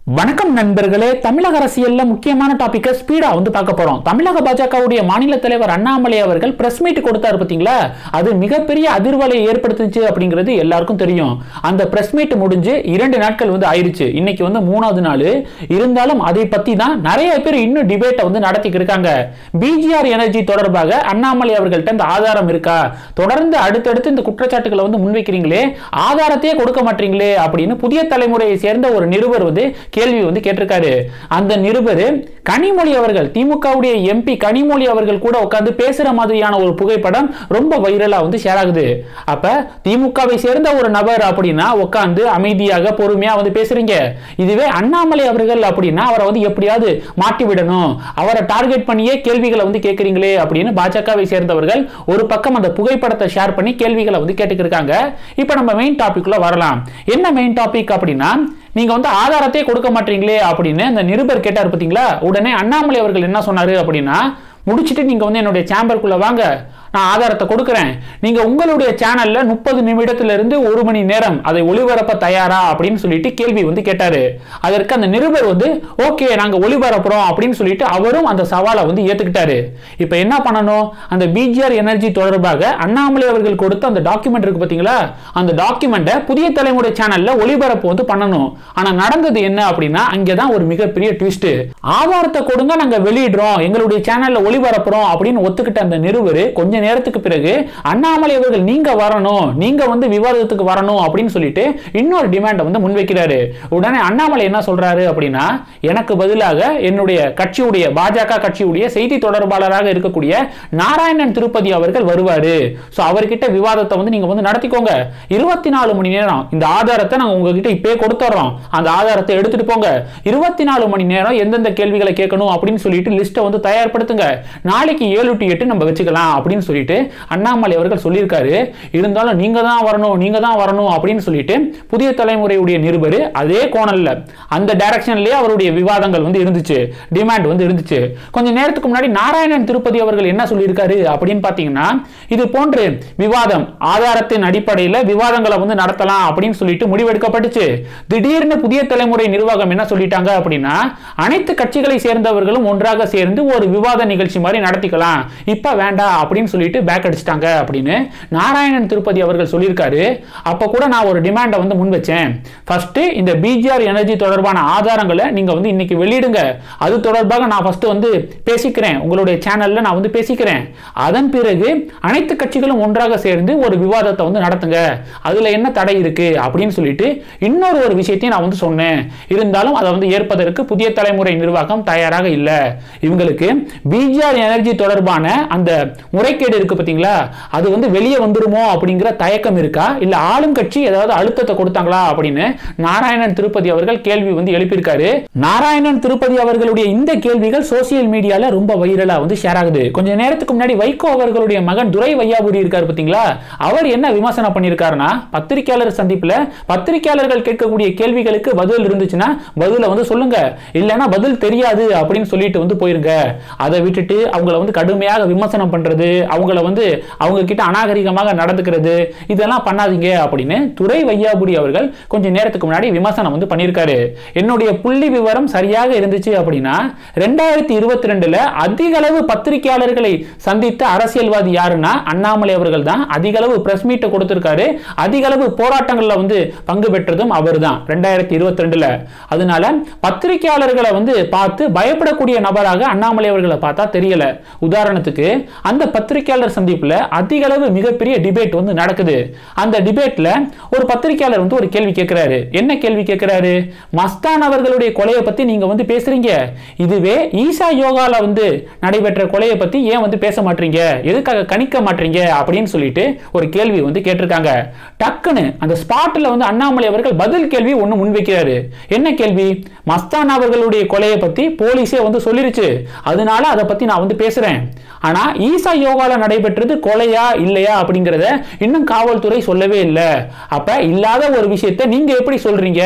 வணக்கம் நண்பர்களே தமிழக அரசியல்ல முக்கியமான டாபிக்கை ஸ்பீடா வந்து பார்க்க போறோம் தமிழக பாஜகவுடைய மாநில தலைவர் அண்ணாமலை அவர்கள் பிரஸ் மீட் கொடுத்தாரு பாத்தீங்களா அது மிகப்பெரிய அதிர்வலையை ஏற்படுத்துச்சு அப்படிங்கிறது எல்லாருக்கும் தெரியும் அந்த பிரஸ் மீட் முடிஞ்சு இரண்டு நாட்கள் வந்து ஆயிருச்சு இன்னைக்கு வந்து மூணாவது நாள் இருந்தாலும் அதை பத்தி தான் நிறைய பேர் இன்னும் டிபேட்டை வந்து நடத்திக்கிட்டு இருக்காங்க பிஜிஆர் எனர்ஜி தொடர்பாக அண்ணாமலை அவர்கள்ட்ட இந்த ஆதாரம் இருக்கா தொடர்ந்து அடுத்தடுத்து இந்த குற்றச்சாட்டுகளை வந்து முன்வைக்கிறீங்களே ஆதாரத்தையே கொடுக்க மாட்டீங்களே அப்படின்னு புதிய தலைமுறையை சேர்ந்த ஒரு நிருபர் வந்து கேள்வி வந்து கேட்டிருக்காரு அந்த நிருபர் கனிமொழி அவர்கள் திமுகவுடைய எம்பி கனிமொழி அவர்கள் கூட உட்கார்ந்து பேசுற மாதிரியான ஒரு புகைப்படம் ரொம்ப வைரலா வந்து ஷேர் ஆகுது அப்ப திமுகவை சேர்ந்த ஒரு நபர் அப்படின்னா உட்கார்ந்து அமைதியாக பொறுமையா வந்து பேசுறீங்க இதுவே அண்ணாமலை அவர்கள் அப்படின்னா அவரை வந்து எப்படியாவது மாட்டி விடணும் அவரை டார்கெட் பண்ணியே கேள்விகளை வந்து கேட்கறீங்களே அப்படின்னு பாஜகவை சேர்ந்தவர்கள் ஒரு பக்கம் அந்த புகைப்படத்தை ஷேர் பண்ணி கேள்விகளை வந்து கேட்டுக்கிருக்காங்க இப்போ நம்ம மெயின் டாபிக்குள்ள வரலாம் என்ன மெயின் டாபிக் அப்படின்னா நீங்க வந்து ஆதாரத்தை கொடுக்க மாட்டீங்களே அப்படின்னு அந்த நிருபர் கேட்டார் பார்த்தீங்களா உடனே அண்ணாமலை அவர்கள் என்ன சொன்னாரு அப்படின்னா முடிச்சிட்டு நீங்க வந்து என்னுடைய சேம்பருக்குள்ள வாங்க நான் ஆதாரத்தை கொடுக்குறேன் நீங்க உங்களுடைய சேனல்ல முப்பது நிமிடத்துல இருந்து ஒரு மணி நேரம் அதை ஒளிபரப்ப தயாரா அப்படின்னு சொல்லிட்டு கேள்வி வந்து கேட்டாரு அதற்கு அந்த நிருபர் வந்து ஓகே நாங்க ஒளிபரப்புறோம் அப்படின்னு சொல்லிட்டு அவரும் அந்த சவாலை வந்து ஏத்துக்கிட்டாரு இப்போ என்ன பண்ணணும் அந்த பிஜிஆர் எனர்ஜி தொடர்பாக அண்ணாமலை அவர்கள் கொடுத்த அந்த டாக்குமெண்ட் இருக்கு பாத்தீங்களா அந்த டாக்குமெண்ட்டை புதிய தலைமுறை சேனல்ல ஒளிபரப்பு வந்து பண்ணணும் ஆனா நடந்தது என்ன அப்படின்னா அங்கதான் ஒரு மிகப்பெரிய ட்விஸ்ட் ஆதாரத்தை கொடுங்க நாங்க வெளியிடுறோம் எங்களுடைய சேனல்ல ஒளிபரப்புறோம் அப்படின்னு ஒத்துக்கிட்ட அந்த நிருபர் கொஞ்ச நேரத்துக்கு பிறகு அண்ணாமலை அவர்கள் நீங்க வரணும் நீங்க வந்து விவாதத்துக்கு வரணும் அப்படின்னு சொல்லிட்டு இன்னொரு டிமாண்டை வந்து முன்வைக்கிறாரு உடனே அண்ணாமலை என்ன சொல்றாரு அப்படின்னா எனக்கு பதிலாக என்னுடைய கட்சியுடைய பாஜக கட்சியுடைய செய்தி தொடர்பாளராக இருக்கக்கூடிய நாராயணன் திருப்பதி அவர்கள் வருவாரு ஸோ அவர்கிட்ட விவாதத்தை வந்து நீங்க வந்து நடத்திக்கோங்க இருபத்தி நாலு மணி நேரம் இந்த ஆதாரத்தை நாங்க உங்ககிட்ட இப்பே கொடுத்துட்றோம் அந்த ஆதாரத்தை எடுத்துட்டு போங்க இருபத்தி நாலு மணி நேரம் எந்தெந்த கேள்விகளை கேட்கணும் அப்படின்னு சொல்லிட்டு லிஸ்ட்டை வந்து தயார்படுத்துங்க நாளைக்கு ஏழு டு எட்டு நம்ம வச்சுக்கலாம் அப்படின்னு சொல்லிட்டு அண்ணாமலை அவர்கள் சொல்லியிருக்காரு இருந்தாலும் நீங்க தான் வரணும் நீங்க தான் வரணும் அப்படின்னு சொல்லிட்டு புதிய தலைமுறையுடைய நிருபர் அதே கோணல்ல அந்த டைரக்ஷன்லயே அவருடைய விவாதங்கள் வந்து இருந்துச்சு டிமாண்ட் வந்து இருந்துச்சு கொஞ்ச நேரத்துக்கு முன்னாடி நாராயணன் திருப்பதி அவர்கள் என்ன சொல்லியிருக்காரு அப்படின்னு பார்த்தீங்கன்னா இது போன்று விவாதம் ஆதாரத்தின் அடிப்படையில் விவாதங்களை வந்து நடத்தலாம் அப்படின்னு சொல்லிட்டு முடிவெடுக்கப்பட்டுச்சு திடீர்னு புதிய தலைமுறை நிர்வாகம் என்ன சொல்லிட்டாங்க அப்படின்னா அனைத்து கட்சிகளை சேர்ந்தவர்களும் ஒன்றாக சேர்ந்து ஒரு விவாத நிகழ்ச்சி மாதிரி நடத்திக்கலாம் இப்ப வேண்டாம் அப்படின்னு சொல்லிட்டு பேக் அடிச்சிட்டாங்க அப்படின்னு நாராயணன் திருப்பதி அவர்கள் சொல்லியிருக்காரு அப்ப கூட நான் ஒரு டிமாண்டை வந்து முன் வச்சேன் ஃபர்ஸ்ட் இந்த பிஜிஆர் எனர்ஜி தொடர்பான ஆதாரங்களை நீங்க வந்து இன்னைக்கு வெளியிடுங்க அது தொடர்பாக நான் ஃபர்ஸ்ட் வந்து பேசிக்கிறேன் உங்களுடைய சேனல்ல நான் வந்து பேசிக்கிறேன் அதன் பிறகு அனைத்து கட்சிகளும் ஒன்றாக சேர்ந்து ஒரு விவாதத்தை வந்து நடத்துங்க அதுல என்ன தடை இருக்கு அப்படின்னு சொல்லிட்டு இன்னொரு ஒரு விஷயத்தையும் நான் வந்து சொன்னேன் இருந்தாலும் அதை வந்து ஏற்பதற்கு புதிய தலைமுறை நிர்வாகம் தயாராக இல்லை இவங்களுக்கு பிஜிஆர் எனர்ஜி தொடர்பான அந்த முறைகேடு இருக்கு பார்த்தீங்களா அது வந்து வெளியே வந்துருமோ அப்படிங்கிற தயக்கம் இருக்கா இல்ல ஆளும் கட்சி ஏதாவது அழுத்தத்தை கொடுத்தாங்களா அப்படின்னு நாராயணன் திருப்பதி அவர்கள் கேள்வி வந்து எழுப்பியிருக்காரு நாராயணன் திருப்பதி அவர்களுடைய இந்த கேள்விகள் சோசியல் மீடியால ரொம்ப வைரலா வந்து ஷேர் ஆகுது கொஞ்ச நேரத்துக்கு முன்னாடி வைகோ அவர்களுடைய மகன் துரை வையாபுரி இருக்காரு பார்த்தீங்களா அவர் என்ன விமர்சனம் பண்ணியிருக்காருன்னா பத்திரிகையாளர் சந்திப்புல பத்திரிகையாளர்கள் கேட்கக்கூடிய கேள்விகளுக்கு பதில் இருந்துச்சுன்னா பதில வந்து சொல்லுங்க இல்லைன்னா பதில் தெரியாது அப்படின்னு சொல்லிட்டு வந்து போயிருங்க அதை விட்டுட்டு அவங்கள வந்து கடுமையாக விமர்சனம் பண்றது அவங்கள வந்து அவங்க கிட்ட அநாகரிகமாக நடந்துக்கிறது இதெல்லாம் பண்ணாதீங்க அப்படின்னு துரை வையாபுரி அவர்கள் கொஞ்சம் நேரத்துக்கு முன்னாடி விமர்சனம் வந்து பண்ணியிருக்காரு என்னுடைய புள்ளி விவரம் சரியாக இருந்துச்சு அப்படின்னா ரெண்டாயிரத்தி இருபத்தி ரெண்டுல அதிக அளவு பத்திரிகையாளர்களை சந்தித்த அரசியல்வாதி யாருன்னா அண்ணாமலை அவர்கள் தான் அதிக அளவு பிரஸ் மீட்டை கொடுத்திருக்காரு அதிக அளவு போராட்டங்கள்ல வந்து பங்கு பெற்றதும் அவர் தான் ரெண்டாயிரத்தி இருபத்தி ரெண்டுல அதனால பத்திரிகையாளர்களை வந்து பார்த்து பயப்படக்கூடிய நபராக அண்ணாமலை அவர்களை பார்த்தா தெரியல உதாரணத்துக்கு அந்த பத்திரிகையாளர் சந்திப்புல அதிக அளவு மிகப்பெரிய டிபேட் வந்து நடக்குது அந்த டிபேட்ல ஒரு பத்திரிகையாளர் வந்து ஒரு கேள்வி கேட்கிறாரு என்ன கேள்வி கேட்கிறாரு மஸ்தான் அவர்களுடைய கொலையை பத்தி நீங்க வந்து பேசுறீங்க இதுவே ஈசா யோகால வந்து நடைபெற்ற கொலையை பத்தி ஏன் வந்து பேச மாட்டீங்க எதுக்காக கணிக்க மாட்டீங்க அப்படின்னு சொல்லிட்டு ஒரு கேள்வி வந்து கேட்டிருக்காங்க டக்குன்னு அந்த ஸ்பாட்ல வந்து அண்ணாமலை அவர்கள் பதில் கேள்வி ஒண்ணு முன்வைக்கிறாரு என்ன கேள்வி மஸ்தான் அவர்களுடைய கொலையை பத்தி போலீஸே வந்து சொல்லிருச்சு அதனால அதை பத்தி நான் வந்து பேசுறேன் ஆனா ஈசா யோகால நடைபெற்றது கொலையா இல்லையா அப்படிங்கறத இன்னும் காவல்துறை சொல்லவே இல்லை அப்ப இல்லாத ஒரு விஷயத்தை நீங்க எப்படி சொல்றீங்க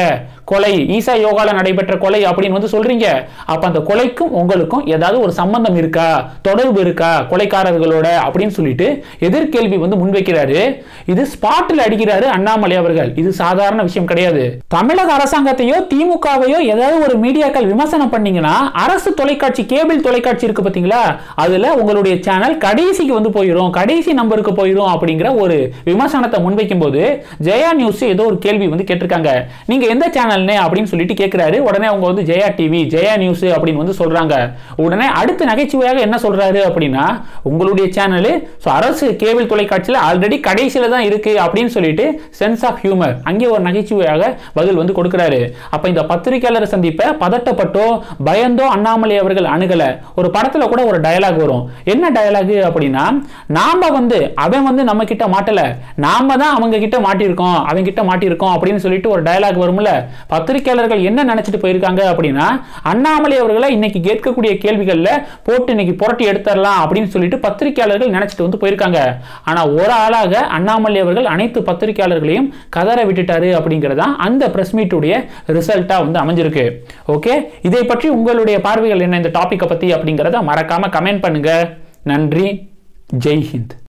கொலை ஈசா யோகால நடைபெற்ற கொலை அப்படின்னு வந்து சொல்றீங்க அப்ப அந்த கொலைக்கும் உங்களுக்கும் ஏதாவது ஒரு சம்பந்தம் இருக்கா தொடர்பு இருக்கா கொலைக்காரர்களோட அப்படின்னு சொல்லிட்டு எதிர்கேள்வி வந்து முன்வைக்கிறாரு இது ஸ்பாட்டில் அடிக்கிறாரு அண்ணாமலை அவர்கள் இது சாதாரண விஷயம் கிடையாது தமிழக அரசாங்கத்தையோ திமுகவையோ ஏதாவது ஒரு மீடியாக்கள் விமர்சனம் பண்ணீங்கன்னா அரசு தொலைக்காட்சி கேபிள் தொலைக்காட்சி இருக்கு பாத்தீங்களா அதுல உங்களுடைய சேனல் கடைசிக்கு வந்து போயிடும் கடைசி நம்பருக்கு போயிடும் அப்படிங்கிற ஒரு விமர்சனத்தை முன்வைக்கும் போது ஜெயா நியூஸ் ஏதோ ஒரு கேள்வி வந்து கேட்டிருக்காங்க நீங்க எந்த சேனல்னே அப்படின்னு சொல்லிட்டு கேட்கிறாரு உடனே அவங்க வந்து ஜெயா டிவி ஜெயா நியூஸ் அப்படின்னு வந்து சொல்றாங்க உடனே அடுத்த நகைச்சுவையாக என்ன சொல்றாரு அப்படின்னா உங்களுடைய சேனல் அரசு கேபிள் தொலைக்காட்சியில் ஆல்ரெடி கடைசியில தான் இருக்கு அப்படின்னு சொல்லிட்டு சென்ஸ் ஆஃப் ஹியூமர் அங்கே ஒரு நகைச்சுவையாக பதில் வந்து கொடுக்கிறாரு அப்ப இந்த பத்திரிகையாளர் சந்திப்பை பதட்டப்பட்டோ பயந்தோ அண்ணாமலை அவர்கள் அணுகல ஒரு படத்துல கூட ஒரு டயலாக் வரும் என்ன டயலாக் அப்படின்னா நாம வந்து அவன் வந்து நம்ம கிட்ட மாட்டல நாம தான் அவங்க கிட்ட மாட்டியிருக்கோம் அவங்க கிட்ட மாட்டியிருக்கோம் அப்படின்னு சொல்லிட்டு ஒரு டயலாக் வரும்ல பத்திரிகையாளர்கள் என்ன நினைச்சிட்டு போயிருக்காங்க அப்படின்னா அண்ணாமலை அவர்களை இன்னைக்கு கேட்கக்கூடிய கேள்விகள்ல போட்டு இன்னைக்கு புரட்டி எடுத்துடலாம் அப்படின்னு சொல்லிட்டு பத்திரிகையாளர்கள் நினைச்சிட்டு வந்து போயிருக்காங்க ஆனா ஒரு ஆளாக அண்ணாமலை அவர்கள் அனைத்து பத்திரிகையாளர்களையும் கதற விட்டுட்டாரு அப்படிங்கிறதா அந்த பிரஸ் மீட்டுடைய ரிசல்ட்டா வந்து அமைஞ்சிருக்கு ஓகே இதை பற்றி உங்களுடைய பார்வைகள் என்ன இந்த டாபிக்கை பத்தி அப்படிங்கிறத மறக்காம கமெண்ட் பண்ணுங்க நன்றி ஜெய் ஹிந்த்